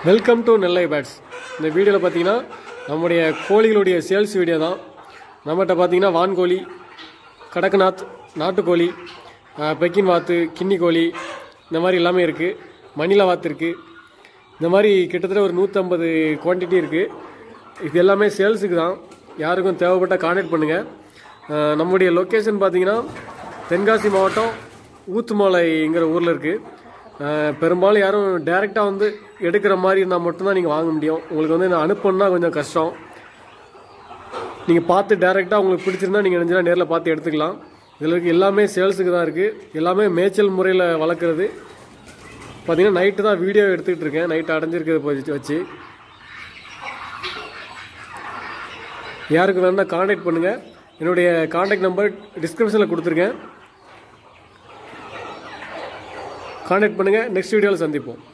welcome to Nellai bats இந்த வீடியோவில் பார்த்தீங்கன்னா நம்முடைய கோழிகளுடைய சேல்ஸ் வீடியோ தான் நம்மகிட்ட பார்த்தீங்கன்னா வான்கோழி கடக்நாத் நாட்டுக்கோழி அஹ், பெக்கின் வாத்து கின்னி கோழி இந்த மாதிரி எல்லாமே இருக்குது மணிலா வாத்து இருக்குது இந்த மாதிரி கிட்டத்தட்ட ஒரு நூற்றம்பது குவான்டிட்டி இருக்குது இது எல்லாமே சேல்ஸுக்கு தான் யாருக்கும் தேவைப்பட்டால் கான்டாக்ட் பண்ணுங்கள் அஹ், நம்முடைய லொக்கேஷன் பார்த்தீங்கன்னா தென்காசி மாவட்டம் ஊத்துமலைங்கிற ஊரில் இருக்குது பெரும்பாலும் யாரும் டைரெக்டாக வந்து எடுக்கிற மாதிரி இருந்தால் மட்டும்தான் நீங்கள் வாங்க முடியும் உங்களுக்கு வந்து நான் அனுப்பணும்னா கொஞ்சம் கஷ்டம் நீங்கள் பார்த்து டைரெக்டாக உங்களுக்கு பிடிச்சிருந்தா நீங்கள் நினைஞ்சா நேரில் பார்த்து எடுத்துக்கலாம் இதில் இருக்க எல்லாமே சேல்ஸுக்கு தான் இருக்குது எல்லாமே மேய்ச்சல் முறையில் வளர்க்குறது பார்த்தீங்கன்னா நைட்டு தான் வீடியோ எடுத்துக்கிட்டு இருக்கேன் நைட்டு அடைஞ்சிருக்கிறத வச்சு வச்சு யாருக்கு வேணால் காண்டாக்ட் பண்ணுங்கள் என்னுடைய காண்டாக்ட் நம்பர் டிஸ்கிரிப்ஷனில் கொடுத்துருக்கேன் காண்டாக்ட் பண்ணுங்கள் நெக்ஸ்ட் வீடியோவில் சந்திப்போம்